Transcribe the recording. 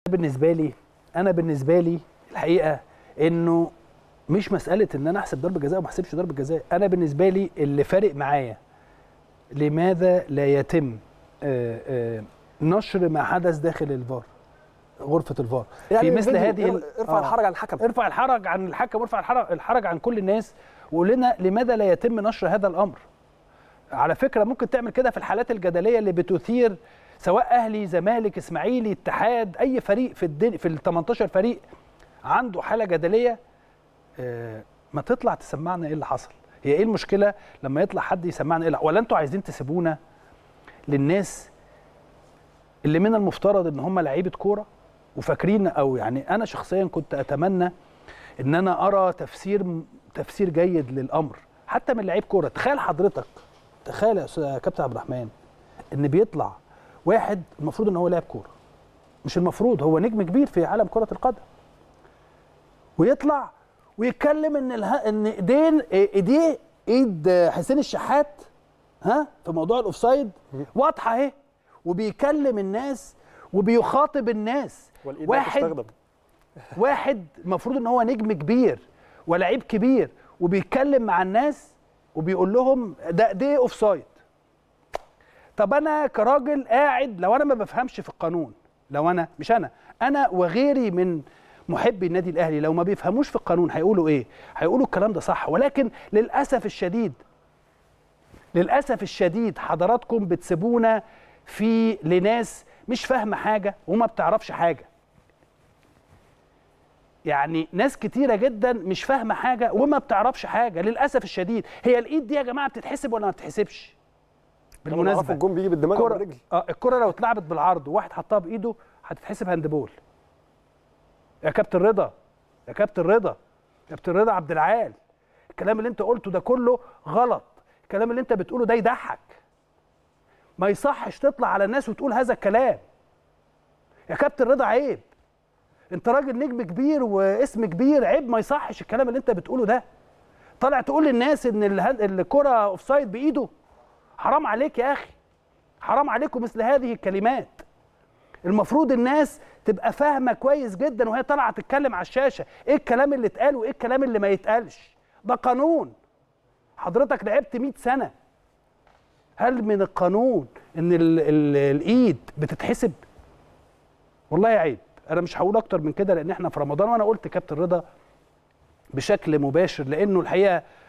بالنسبه لي انا بالنسبه لي الحقيقه انه مش مساله ان انا احسب ضربه جزاء وما احسبش ضربه جزاء انا بالنسبه لي اللي فارق معايا لماذا لا يتم آه، آه، نشر ما حدث داخل الفار غرفه الفار في مثل فيديو، هذه ال- ارفع آه. الحرج عن الحكم ارفع الحرج عن الحكم وارفع الحرج, الحرج عن كل الناس وقول لنا لماذا لا يتم نشر هذا الامر على فكره ممكن تعمل كده في الحالات الجدليه اللي بتثير سواء اهلي زمالك اسماعيلي اتحاد اي فريق في الدنيا في ال 18 فريق عنده حاله جدليه آه، ما تطلع تسمعنا ايه اللي حصل هي ايه المشكله لما يطلع حد يسمعنا ايه اللي- ولا انتوا عايزين تسيبونا للناس اللي من المفترض ان هم لعيبه كوره وفاكرين او يعني انا شخصيا كنت اتمنى ان انا ارى تفسير تفسير جيد للامر حتى من لعيب كوره تخيل حضرتك تخيل يا أستاذ كابتن عبد الرحمن ان بيطلع واحد المفروض ان هو لاعب كوره مش المفروض هو نجم كبير في عالم كره القدم ويطلع ويتكلم ان اله... ان ايدين ايديه ايد حسين الشحات ها في موضوع الاوفسايد واضحه اهي وبيكلم الناس وبيخاطب الناس والايد لا واحد تستخدم واحد المفروض ان هو نجم كبير ولاعيب كبير وبيتكلم مع الناس وبيقول لهم ده ده اوف سايد طب انا كراجل قاعد لو انا ما بفهمش في القانون لو انا مش انا انا وغيري من محبي النادي الاهلي لو ما بيفهموش في القانون هيقولوا ايه هيقولوا الكلام ده صح ولكن للاسف الشديد للاسف الشديد حضراتكم بتسيبونا في لناس مش فاهمه حاجه وما بتعرفش حاجه يعني ناس كتيره جدا مش فاهمه حاجه وما بتعرفش حاجه للاسف الشديد هي الايد دي يا جماعه بتتحسب ولا ما بتتحسبش بالمناسبه بالمناسبه الجون بيجي بالدماغ الكرة والرجل اه الكرة لو اتلعبت بالعرض وواحد حطها بايده هتتحسب هاندبول يا كابتن رضا يا كابتن رضا كابتن رضا عبد العال الكلام اللي انت قلته ده كله غلط الكلام اللي انت بتقوله ده يضحك ما يصحش تطلع على الناس وتقول هذا الكلام يا كابتن رضا عيب انت راجل نجم كبير واسم كبير عيب ما يصحش الكلام اللي انت بتقوله ده طالع تقول للناس ان الهن- الكرة اوفسايد بايده حرام عليك يا اخي حرام عليكم مثل هذه الكلمات المفروض الناس تبقى فاهمه كويس جدا وهي طالعه تتكلم على الشاشه ايه الكلام اللي اتقال وايه الكلام اللي ما يتقالش ده قانون حضرتك لعبت 100 سنه هل من القانون ان ال ال الايد بتتحسب والله عيب انا مش هقول اكتر من كده لان احنا في رمضان وانا قلت كابتن رضا بشكل مباشر لانه الحقيقه